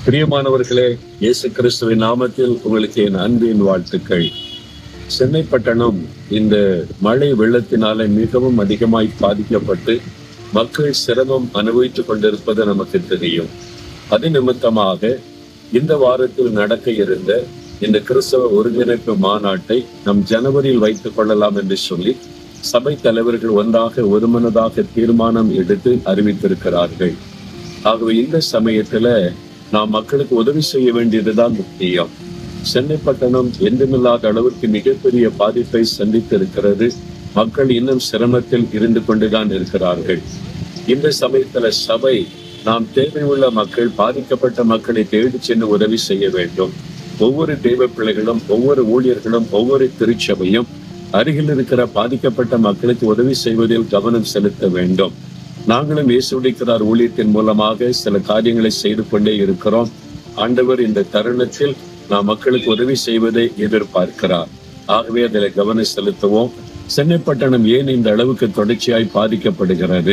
பிரியமானவர்களே இயேசு கிறிஸ்துவின் நாமத்தில் உங்களுக்கு என் அன்பின் வாழ்த்துக்கள் சென்னை பட்டணம் இந்த மழை வெள்ளத்தினால மிகவும் அதிகமாய் பாதிக்கப்பட்டு மக்கள் சிரமம் அனுபவித்துக் கொண்டிருப்பது நமக்கு தெரியும் அது நிமித்தமாக இந்த வாரத்தில் நடக்க இருந்த இந்த கிறிஸ்தவ ஒருங்கிணைப்பு மாநாட்டை நம் ஜனவரியில் வைத்துக் கொள்ளலாம் என்று சொல்லி சபை தலைவர்கள் ஒன்றாக ஒருமனதாக தீர்மானம் எடுத்து அறிவித்திருக்கிறார்கள் ஆகவே இந்த சமயத்துல நாம் மக்களுக்கு உதவி செய்ய வேண்டியதுதான் முக்கியம் சென்னை பட்டணம் என்றுமில்லாத அளவிற்கு மிகப்பெரிய பாதிப்பை சந்தித்திருக்கிறது மக்கள் இன்னும் சிரமத்தில் இருந்து கொண்டுதான் இருக்கிறார்கள் இந்த சமயத்துல சபை நாம் தேவையுள்ள மக்கள் பாதிக்கப்பட்ட மக்களை தேடி சென்று உதவி செய்ய வேண்டும் ஒவ்வொரு தெய்வ பிள்ளைகளும் ஒவ்வொரு ஊழியர்களும் ஒவ்வொரு திருச்சபையும் அருகில் இருக்கிற பாதிக்கப்பட்ட மக்களுக்கு உதவி செய்வதில் கவனம் செலுத்த வேண்டும் நாங்களும் இயேசுடிக்கிறார் ஊழியத்தின் மூலமாக சில காரியங்களை செய்து கொண்டே இருக்கிறோம் ஆண்டவர் இந்த தருணத்தில் நாம் மக்களுக்கு உதவி செய்வதை எதிர்பார்க்கிறார் ஆகவே அதில் கவனம் செலுத்துவோம் சென்னை பட்டணம் ஏன் இந்த அளவுக்கு தொடர்ச்சியாய் பாதிக்கப்படுகிறது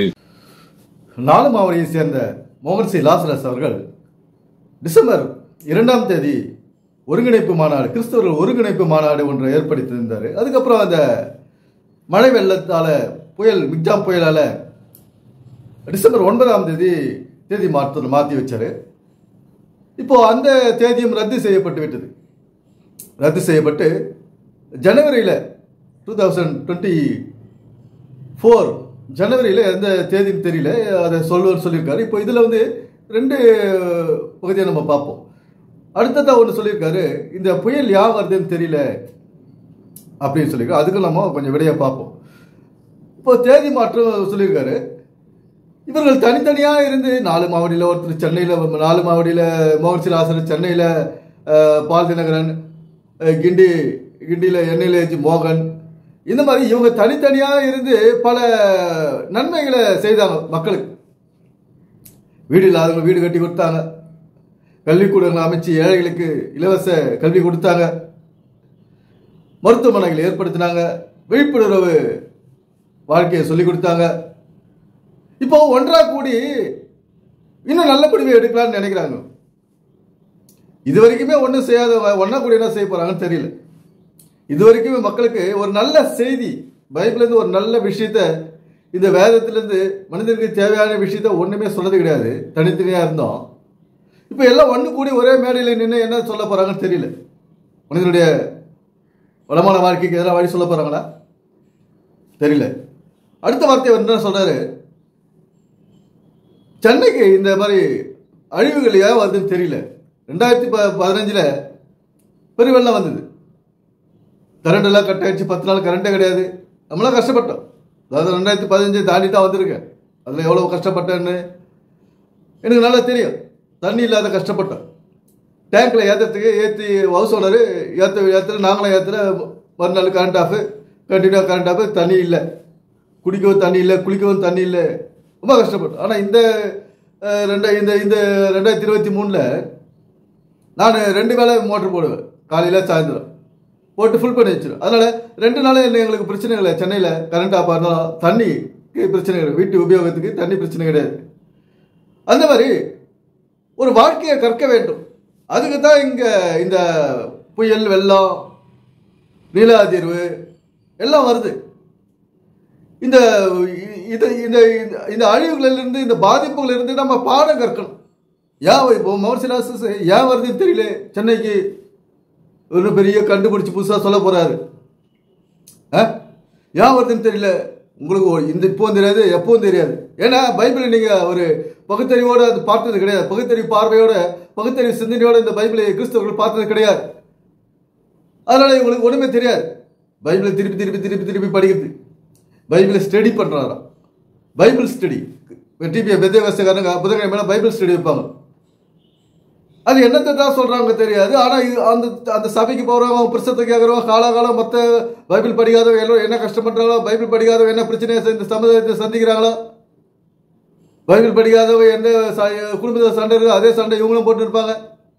நாலு மாவடியை சேர்ந்த மோகன் சி லாசரஸ் அவர்கள் டிசம்பர் இரண்டாம் தேதி ஒருங்கிணைப்பு மாநாடு கிறிஸ்தவர்கள் ஒருங்கிணைப்பு மாநாடு ஒன்று ஏற்படுத்தியிருந்தார் அதுக்கப்புறம் அந்த மழை வெள்ளத்தால் புயல் மிக்ஜாம் புயலால் டிசம்பர் ஒன்பதாம் தேதி தேதி மாற்ற மாற்றி வச்சார் இப்போ அந்த தேதியும் ரத்து செய்யப்பட்டு விட்டது ரத்து செய்யப்பட்டு ஜனவரியில் டூ தௌசண்ட் டுவெண்ட்டி ஃபோர் ஜனவரியில் எந்த தேதின்னு தெரியல அதை சொல்லுவார் சொல்லியிருக்காரு இப்போ இதில் வந்து ரெண்டு பகுதியை நம்ம பார்ப்போம் அடுத்ததாக ஒன்று சொல்லியிருக்காரு இந்த புயல் யா வருதுன்னு தெரியல அப்படின்னு சொல்லியிருக்காரு அதுக்கும் நம்ம கொஞ்சம் விடையாக பார்ப்போம் இப்போ தேதி மாற்றம் சொல்லியிருக்காரு இவர்கள் தனித்தனியாக இருந்து நாலு மாவடியில் ஒருத்தர் சென்னையில் நாலு மாவடியில் மோகன்சில் ஆசர் சென்னையில் பால் தினகரன் அஹ், கிண்டி கிண்டியில் என்எல்ஏஜி மோகன் இந்த மாதிரி இவங்க தனித்தனியாக இருந்து பல நன்மைகளை செய்தாங்க மக்களுக்கு வீடு இல்லாதவங்க வீடு கட்டி கொடுத்தாங்க கல்விக்கூடங்களை அமைச்சு ஏழைகளுக்கு இலவச கல்வி கொடுத்தாங்க மருத்துவமனைகள் ஏற்படுத்தினாங்க விழிப்புணர்வு வாழ்க்கையை சொல்லி கொடுத்தாங்க இப்போ ஒன்றா கூடி இன்னும் நல்ல முடிவை எடுக்கலாம்னு நினைக்கிறாங்க இது வரைக்குமே ஒன்றும் செய்யாத ஒன்றா கூடி என்ன செய்ய போறாங்கன்னு தெரியல இது வரைக்குமே மக்களுக்கு ஒரு நல்ல செய்தி பைபிள்லேருந்து ஒரு நல்ல விஷயத்த இந்த வேதத்திலேருந்து மனிதனுக்கு தேவையான விஷயத்த ஒன்றுமே சொன்னது கிடையாது தனித்தனியாக இருந்தோம் இப்போ எல்லாம் ஒன்று கூடி ஒரே மேடையில் நின்று என்ன சொல்ல போகிறாங்கன்னு தெரியல மனிதனுடைய வளமான வாழ்க்கைக்கு எதனா வழி சொல்ல போகிறாங்களா தெரியல அடுத்த வார்த்தை அவர் என்ன சொல்கிறாரு சென்னைக்கு இந்த மாதிரி அழிவுகள் ஏன் வருதுன்னு தெரியல ரெண்டாயிரத்தி ப பதினஞ்சில் பெருவெள்ளம் வந்தது கரண்ட் எல்லாம் கட் ஆயிடுச்சு பத்து நாள் கரண்டே கிடையாது நம்மளாம் கஷ்டப்பட்டோம் அதாவது ரெண்டாயிரத்தி பதினஞ்சு தாண்டி தான் வந்திருக்கேன் அதில் எவ்வளோ கஷ்டப்பட்டேன்னு எனக்கு நல்லா தெரியும் தண்ணி இல்லாத கஷ்டப்பட்டோம் டேங்க்கில் ஏற்றுறதுக்கு ஏற்றி ஹவுஸ் ஓனரு ஏற்ற ஏற்றுற நாங்களும் ஏற்றுற மறுநாள் கரண்ட் ஆஃபு கண்டினியூவாக கரண்ட் ஆஃபு தண்ணி இல்லை குடிக்கவும் தண்ணி இல்லை குளிக்கவும் தண்ணி இல்லை ரொம்ப கஷ்டப்பட்டோம் ஆனால் இந்த அஹ், ரெண்டா இந்த இந்த ரெண்டாயிரத்தி இருபத்தி மூணில் நான் ரெண்டு வேளை மோட்டர் போடுவேன் காலையில் சாயந்தரம் போட்டு ஃபுல் பண்ணி வச்சிடும் அதனால் ரெண்டு நாள் என்ன எங்களுக்கு பிரச்சனை இல்லை சென்னையில் கரண்ட் ஆஃப் இருந்தாலும் தண்ணிக்கு பிரச்சனை கிடையாது வீட்டு உபயோகத்துக்கு தண்ணி பிரச்சனை கிடையாது அந்த மாதிரி ஒரு வாழ்க்கையை கற்க வேண்டும் அதுக்கு தான் இங்கே இந்த புயல் வெள்ளம் நில அதிர்வு எல்லாம் வருது இந்த இது இந்த இந்த- இந்த அழிவுகளிலிருந்து இந்த பாதிப்புகளிலிருந்து நம்ம பாடம் கற்கணும் ஏன் இப்போ மௌர்சிலாசஸ் ஏன் வருதுன்னு தெரியல சென்னைக்கு ஒரு பெரிய கண்டுபிடிச்சு புதுசாக சொல்ல போறாரு ஆ? ஏன் வருதுன்னு தெரியல உங்களுக்கு ஒரு- இந்த இப்போவும் தெரியாது எப்பவும் தெரியாது ஏன்னா பைபிளை நீங்க ஒரு பகுத்தறிவோட அது பார்த்தது கிடையாது பகுத்தறிவு பார்வையோட பகுத்தறிவு சிந்தனையோட இந்த பைபிளை கிறிஸ்தவர்கள் பார்த்தது கிடையாது அதனால இவங்களுக்கு ஒண்ணுமே தெரியாது பைபிளை திருப்பி திருப்பி திருப்பி திருப்பி படிக்கிறது பைபிளை ஸ்டடி பண்றாராம் பைபிள் ஸ்டடி டிபி பெத்தேவசக்காரங்க புதன்கிழமை பைபிள் ஸ்டடி வைப்பாங்க அது என்னத்தை தான் சொல்றாங்க தெரியாது ஆனா இது அந்த அந்த சபைக்கு போறவங்க பிரசத்தை கேட்கறவங்க காலாகாலம் மற்ற பைபிள் படிக்காதவங்க எல்லாம் என்ன கஷ்டம் பண்றாங்களோ பைபிள் படிக்காதவங்க என்ன பிரச்சனையை இந்த சமுதாயத்தை சந்திக்கிறாங்களோ பைபிள் படிக்காதவங்க என்ன ச- குடும்பத்தில் சண்டை இருக்கோ அதே சண்டை இவங்களும் போட்டு இருப்பாங்க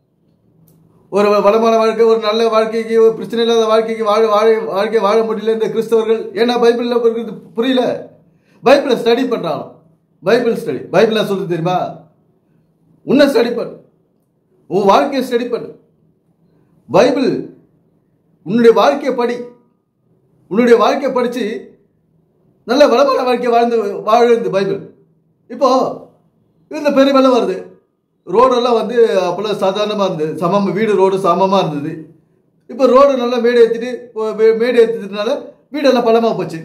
ஒரு வளமான வாழ்க்கை ஒரு நல்ல வாழ்க்கைக்கு ஒரு பிரச்சனை இல்லாத வாழ்க்கைக்கு வாழ வாழ வாழ்க்கை வாழ முடியல இந்த கிறிஸ்தவர்கள் ஏன்னா பைபிளில் இருக்கிறது புரியல பைபிளை ஸ்டடி பண்றாங்க பைபிள் ஸ்டடி பைபிள சொல்லுது தெரியுமா உன்னை ஸ்டடி பண்ணு உன் வாழ்க்கையை ஸ்டடி பண்ணு பைபிள் உன்னுடைய வாழ்க்கையை படி உன்னுடைய வாழ்க்கையை படித்து நல்ல வளமான வாழ்க்கை வாழ்ந்து வாழ்ந்து பைபிள் இப்போ இந்த பெரிய வெள்ளம் வருது ரோடெல்லாம் வந்து அப்போல்லாம் சாதாரணமாக இருந்தது சமம் வீடு ரோடு சமமாக இருந்தது இப்போ ரோடு நல்லா மேடு ஏற்றிட்டு மேடு ஏற்றிட்டதுனால வீடெல்லாம் பள்ளமாக போச்சு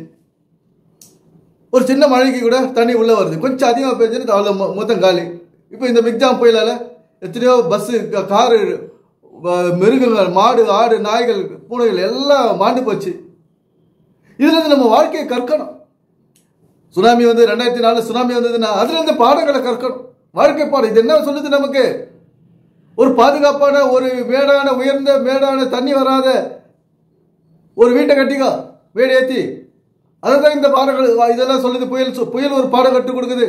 ஒரு சின்ன மழைக்கு கூட தண்ணி உள்ளே வருது கொஞ்சம் அதிகமாக பெஞ்சுன்னு அவ்வளோ மொ- மொத்தம் காலி இப்போ இந்த மிக்ஜாம் புயலால் எத்தனையோ பஸ்ஸு காரு வ- மிருகங்கள் மாடு ஆடு நாய்கள் பூனைகள் எல்லாம் மாண்டு போச்சு இதுலேருந்து நம்ம வாழ்க்கையை கற்கணும் சுனாமி வந்து ரெண்டாயிரத்தி நாலு சுனாமி வந்ததுன்னா அதுலேருந்து பாடங்களை கற்கணும் வாழ்க்கை பாடம் இது என்ன சொல்லுது நமக்கு ஒரு பாதுகாப்பான ஒரு மேடான உயர்ந்த மேடான தண்ணி வராத ஒரு வீட்டை கட்டிக்கோ வீடு ஏற்றி அதுதான் இந்த பாடங்கள் இதெல்லாம் சொல்லுது புயல் சொ- புயல் ஒரு பாடம் கற்றுக் கொடுக்குது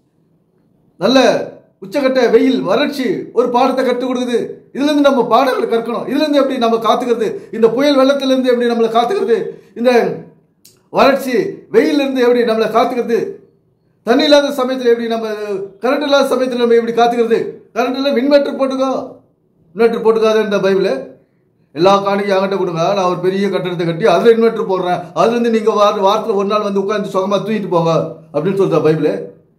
நல்ல உச்சக்கட்ட வெயில் வறட்சி ஒரு பாடத்தை கற்றுக் கொடுக்குது இதுல இருந்து நம்ம பாடங்களை கற்கணும் இதுல இருந்து எப்படி நம்ம காத்துக்கிறது இந்த புயல் வெள்ளத்துல இருந்து எப்படி நம்மளை காத்துக்கிறது இந்த வறட்சி வெயில்ல இருந்து எப்படி நம்மளை காத்துக்கிறது தண்ணி இல்லாத சமயத்தில் எப்படி நம்ம கரண்ட் இல்லாத சமயத்தில் நம்ம எப்படி காத்துக்கிறது கரண்ட் இல்லை இன்வெர்டர் போட்டுக்கோ இன்வெர்டர் போட்டுக்காத இந்த பைபிள் எல்லா காணிக்கையும் என்கிட்ட கொடுங்க நான் ஒரு பெரிய கட்டடத்தை கட்டி அதில் இன்வெர்டர் போடுறேன் அதுலேருந்து நீங்கள் வார வாரத்தில் ஒரு நாள் வந்து உட்காந்து சுகமாக தூக்கிட்டு போங்க அப்படின்னு சொல்றா பைபிள்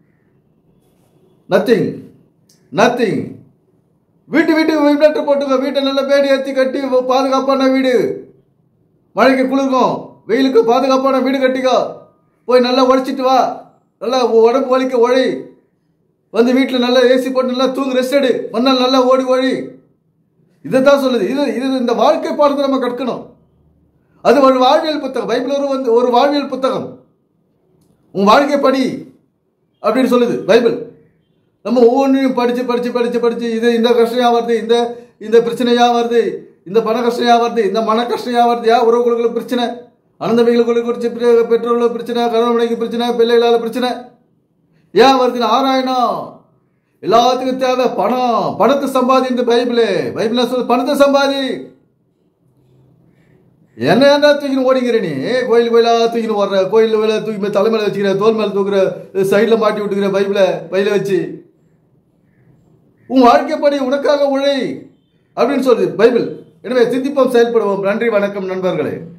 நத்திங் நத்திங் வீட்டு வீட்டுக்கு இன்வெர்டர் போட்டுக்கோ வீட்டை நல்லா பேடி ஏற்றி கட்டி பாதுகாப்பான வீடு மழைக்கு குளிர்க்கும் வெயிலுக்கு பாதுகாப்பான வீடு கட்டிக்கோ போய் நல்லா உழைச்சிட்டு வா நல்லா உ- உடம்பு வலிக்க ஒழி வந்து வீட்டில் நல்லா ஏசி போட்டு நல்லா தூங்கு ரெஸ்ட் எடு மறுநாள் நல்லா ஓடி ஓடி இதை தான் சொல்லுது இது இது இந்த வாழ்க்கை பாடத்தை நம்ம கற்கணும் அது ஒரு வாழ்வியல் புத்தகம் பைபிள் ஒரு வந்து ஒரு வாழ்வியல் புத்தகம் உன் வாழ்க்கை படி அப்படின்னு சொல்லுது பைபிள் நம்ம ஒவ்வொன்றையும் படித்து படித்து படித்து படித்து இது இந்த கஷ்டம் வருது இந்த இந்த பிரச்சனையா வருது இந்த பண கஷ்டம் வருது இந்த மன கஷ்டம் வருது யா உறவுகளுக்கு பிரச்சனை அனந்தமைகளுக்கு குறித்து பெற்றோர்களுக்கு பிரச்சனை கணவன் மனைவிக்கு பிரச்சனை பிள்ளைகளால் பிரச்சனை ஏன் வருதுன்னு ஆராயணும் எல்லாத்துக்கும் தேவை பணம் பணத்தை சம்பாதி இந்த பைபிள் பைபிள் சொல்லு பணத்தை சம்பாதி என்ன என்ன தூக்கின்னு ஓடிங்கிற நீ கோயில் கோயிலா தூக்கின்னு ஓடுற கோயில் கோயில தூக்கி போய் தலைமையில வச்சுக்கிற தோல் மேல தூக்குற சைடில் மாட்டி விட்டுக்கிற பைபிளை பையில வச்சு உன் வாழ்க்கைப்படி உனக்காக உழை அப்படின்னு சொல்லுது பைபிள் எனவே சிந்திப்போம் செயல்படுவோம் நன்றி வணக்கம் நண்பர்களே